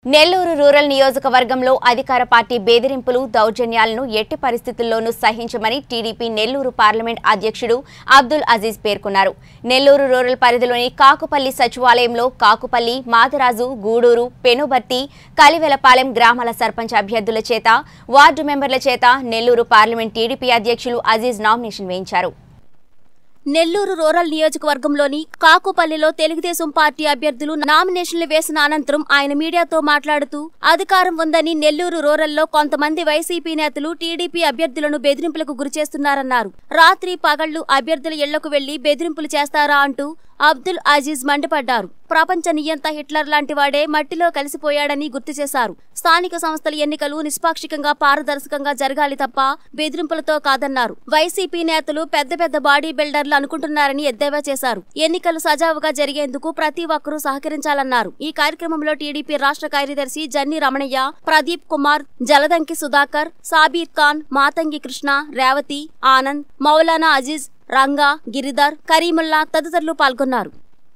Nellore rural నియోజకవర్గంలో అధికార party బెదిరింపులు దౌర్జన్యాలను ఎట్టి పరిస్థితుల్లోనూ సహించమని టీడీపీ నెల్లూరు పార్లమెంట్ అధ్యక్షుడు అబ్దుల్ అజీజ్ పేర్కొన్నారు నెల్లూరు రూరల్ పరిధిలోని కాకుపల్లి సచివాలయంలో కాకుపల్లి మాదరాజు గూడూరు పెనుబర్తి కలివెలపాలెం గ్రామాల సర్పంచ్ అభ్యర్థుల చేత వార్డు మెంబర్ల చేత నెల్లూరు పార్లమెంట్ టీడీపీ అధ్యక్షులు అజీజ్ నామినేషన్ వేయించారు నెల్లూరు రూరల్ నియోజకవర్గంలోని కాకుపల్లిలో తెలుగుదేశం పార్టీ అభ్యర్థులు నామినేషన్లు వేసిన అనంతరం ఆయన మీడియాతో మాట్లాడుతూ అధికారం ఉందని నెల్లూరు రూరల్లో కొంతమంది వైసీపీ నేతలు టీడీపీ అభ్యర్థులను బెదిరింపులకు గురిచేస్తున్నారన్నారు రాత్రి పగళ్లు అభ్యర్థుల ఇళ్లకు వెళ్లి బెదిరింపులు చేస్తారా అంటూ అబ్దుల్ అజీజ్ మండిపడ్డారు ప్రపంచ నియంత హిట్లర్ లాంటి వాడే మట్టిలో కలిసిపోయాడని గుర్తు చేశారు స్థానిక సంస్థల ఎన్నికలు నిష్పాక్షికంగా పారదర్శకంగా జరగాలి తప్ప బెదిరింపులతో కాదన్నారు వైసీపీ నేతలు పెద్ద పెద్ద బాడీ బిల్డర్లు అనుకుంటున్నారని ఎద్దేవా చేశారు ఎన్నికలు సజావుగా జరిగేందుకు ప్రతి ఒక్కరూ సహకరించాలన్నారు ఈ కార్యక్రమంలో టీడీపీ రాష్ట్ర కార్యదర్శి జన్ని రమణయ్య ప్రదీప్ కుమార్ జలదంకి సుధాకర్ సాబీర్ ఖాన్ మాతంగి కృష్ణ రేవతి ఆనంద్ మౌలానా అజీజ్ రంగా గిరిధర్ కరీముల్లా తదితరులు పాల్గొన్నారు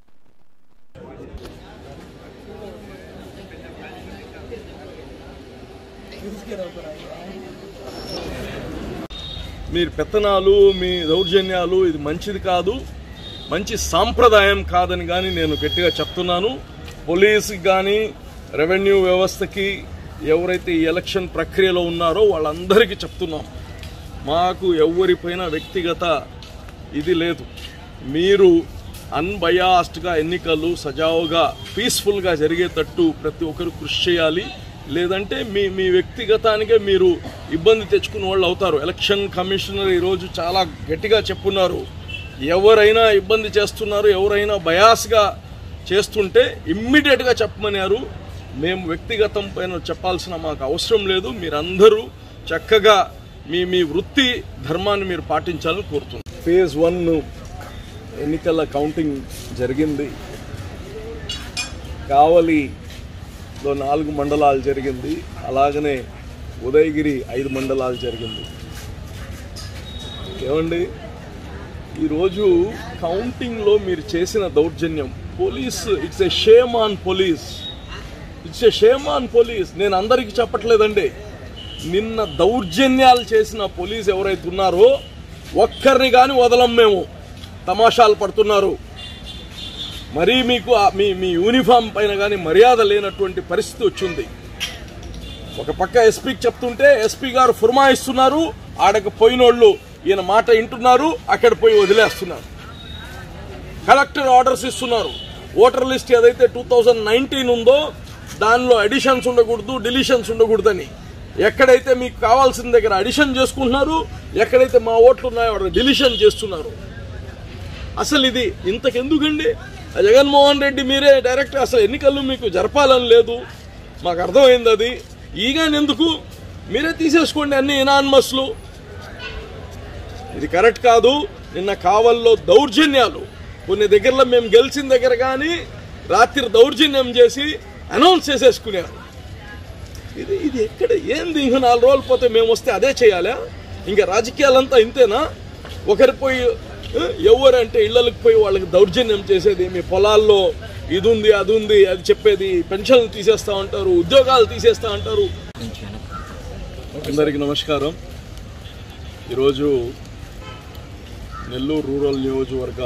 మీరు పెత్తనాలు మీ దౌర్జన్యాలు ఇది మంచిది కాదు మంచి సాంప్రదాయం కాదని కానీ నేను గట్టిగా చెప్తున్నాను పోలీసుకి కానీ రెవెన్యూ వ్యవస్థకి ఎవరైతే ఈ ఎలక్షన్ ప్రక్రియలో ఉన్నారో వాళ్ళందరికీ చెప్తున్నాం మాకు ఎవరిపైన వ్యక్తిగత ఇది లేదు మీరు అన్బయాస్డ్గా ఎన్నికలు సజావుగా పీస్ఫుల్గా జరిగేటట్టు ప్రతి ఒక్కరు కృషి చేయాలి లేదంటే మీ మీ వ్యక్తిగతానికే మీరు ఇబ్బంది తెచ్చుకున్న వాళ్ళు అవుతారు ఎలక్షన్ కమిషనర్ ఈరోజు చాలా గట్టిగా చెప్పున్నారు ఎవరైనా ఇబ్బంది చేస్తున్నారు ఎవరైనా బయాస్గా చేస్తుంటే ఇమ్మీడియట్గా చెప్పమన్నారు మేము వ్యక్తిగతం పైన చెప్పాల్సిన మాకు అవసరం లేదు మీరందరూ చక్కగా మీ మీ వృత్తి ధర్మాన్ని మీరు పాటించాలని కోరుతున్నాం ఫేజ్ వన్ ఎన్నికల కౌంటింగ్ జరిగింది కావలిలో నాలుగు మండలాలు జరిగింది అలాగనే ఉదయగిరి ఐదు మండలాలు జరిగింది ఏమండి ఈరోజు కౌంటింగ్లో మీరు చేసిన దౌర్జన్యం police it's a shame on police it's a shame on police నేను అందరికీ చెప్పట్లేదండి నిన్న దౌర్జన్యాలు చేసిన పోలీస్ ఎవరైతే ఉన్నారో ఒక్కరిని కానీ వదలం మేము తమాషాలు పడుతున్నారు మరీ మీకు ఆ- మీ మీ యూనిఫామ్ పైన కానీ మర్యాద లేనటువంటి పరిస్థితి వచ్చింది ఒక పక్క ఎస్పీకి చెప్తుంటే ఎస్పీ గారు ఫుర్మాయిస్తున్నారు ఆడకు పోయినోళ్ళు ఈయన మాట వింటున్నారు అక్కడ పోయి వదిలేస్తున్నారు కలెక్టర్ ఆర్డర్స్ ఇస్తున్నారు ఓటర్ లిస్ట్ ఏదైతే టూ థౌజండ్ నైన్టీన్ ఉందో దానిలో అడిషన్స్ ఉండకూడదు డిలీషన్స్ ఉండకూడదని ఎక్కడైతే మీకు కావాల్సిన దగ్గర అడిషన్ చేసుకుంటున్నారు ఎక్కడైతే మా ఓట్లు ఉన్నాయో అక్కడ డిలీషన్ చేస్తున్నారు అసలు ఇది ఇంతకెందుకండి ఆ జగన్మోహన్ రెడ్డి మీరే డైరెక్ట్ అసలు ఎన్నికలు మీకు జరపాలని లేదు మాకు అర్థమైంది అది ఈగానెందుకు మీరే తీసేసుకోండి అన్ని ఇనాన్మస్లు ఇది కరెక్ట్ కాదు నిన్న కావల్లో దౌర్జన్యాలు కొన్ని దగ్గరలో మేము గెలిచిన దగ్గర కానీ రాత్రి దౌర్జన్యం చేసి అనౌన్స్ చేసేసుకున్నారు ఇది ఇది ఎక్కడ ఏంది ఇంక నాలుగు రోజులు పోతే మేము వస్తే అదే చేయాలా ఇంకా రాజకీయాలంతా ఇంతేనా ఒకరి పోయి ఆ, ఎవరు అంటే ఇళ్ళకి పోయి వాళ్ళకి దౌర్జన్యం చేసేది మీ పొలాల్లో ఇది ఉంది అది ఉంది అది చెప్పేది పెన్షన్లు తీసేస్తా ఉంటారు ఉద్యోగాలు తీసేస్తా అంటారు అందరికీ నమస్కారం ఈరోజు నెల్లూరు రూరల్ నియోజకవర్గ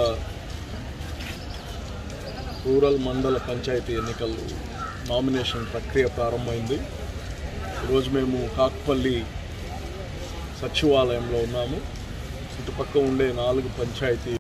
రూరల్ మండల పంచాయతీ ఎన్నికలు నామినేషన్ ప్రక్రియ ప్రారంభమైంది ఈరోజు మేము కాకుపల్లి సచివాలయంలో ఉన్నాము చుట్టుపక్కల ఉండే నాలుగు పంచాయతీ